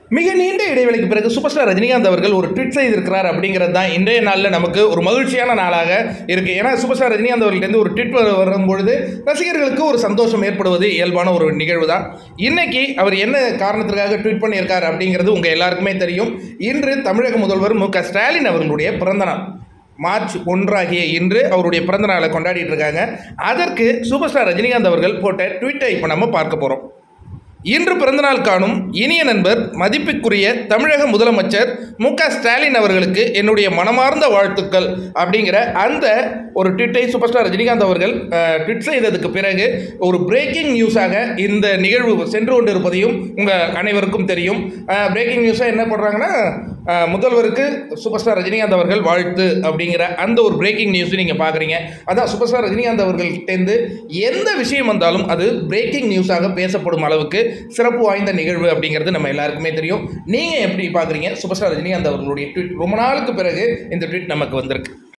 மிக நீண்ட இடைவெளிக்கு பிறகு சூப்பர் ஸ்டார் ரஜினிகாந்த் அவர்கள் ஒரு ட்வீட் செய்திருக்கிறார் அப்படிங்கிறது தான் இன்றைய நாளில் நமக்கு ஒரு மகிழ்ச்சியான நாளாக இருக்குது ஏன்னா சூப்பர் ஸ்டார் ரஜினிகாந்த் அவர்கள்ட்டேருந்து ஒரு ட்வீட் வர- வரும்பொழுது ரசிகர்களுக்கு ஒரு சந்தோஷம் ஏற்படுவது இயல்பான ஒரு நிகழ்வு தான் இன்னைக்கு அவர் என்ன காரணத்திற்காக ட்வீட் பண்ணியிருக்கார் அப்படிங்கிறது உங்கள் எல்லாருக்குமே தெரியும் இன்று தமிழக முதல்வர் மு க ஸ்டாலின் அவர்களுடைய பிறந்தநாள் மார்ச் ஒன்றாகிய இன்று அவருடைய பிறந்த நாளை கொண்டாடிட்டு இருக்காங்க அதற்கு சூப்பர் ஸ்டார் ரஜினிகாந்த் அவர்கள் போட்ட ட்வீட்டை இப்போ நம்ம பார்க்க போகிறோம் இன்று பிறந்தநாள் காணும் இனிய நண்பர் மதிப்புக்குரிய தமிழக முதலமைச்சர் மு க ஸ்டாலின் அவர்களுக்கு என்னுடைய மனமார்ந்த வாழ்த்துக்கள் அப்படிங்கிற அந்த ஒரு ட்விட்டை சூப்பர் ஸ்டார் ரஜினிகாந்த் அவர்கள் அஹ், ட்விட் செய்ததுக்கு பிறகு ஒரு பிரேக்கிங் நியூஸாக இந்த நிகழ்வு சென்று கொண்டிருப்பதையும் உங்கள் அனைவருக்கும் தெரியும் பிரேக்கிங் நியூஸாக என்ன பண்ணுறாங்கன்னா அஹ், முதல்வருக்கு சூப்பர் ஸ்டார் ரஜினிகாந்த் அவர்கள் வாழ்த்து அப்படிங்கிற அந்த ஒரு பிரேக்கிங் நியூஸ் நீங்கள் பார்க்குறீங்க அதான் சூப்பர் ஸ்டார் ரஜினிகாந்த் அவர்கள்ட்டேருந்து எந்த விஷயம் வந்தாலும் அது பிரேக்கிங் நியூஸாக பேசப்படும் அளவுக்கு சிறப்பு வாய்ந்த நிகழ்வு அப்படிங்கிறது நம்ம எல்லாருக்குமே தெரியும் நீங்கள் எப்படி பார்க்குறீங்க சூப்பர் ஸ்டார் ரஜினிகாந்த் அவர்களுடைய ட்வீட் ரொம்ப நாளுக்கு பிறகு இந்த ட்வீட் நமக்கு வந்திருக்கு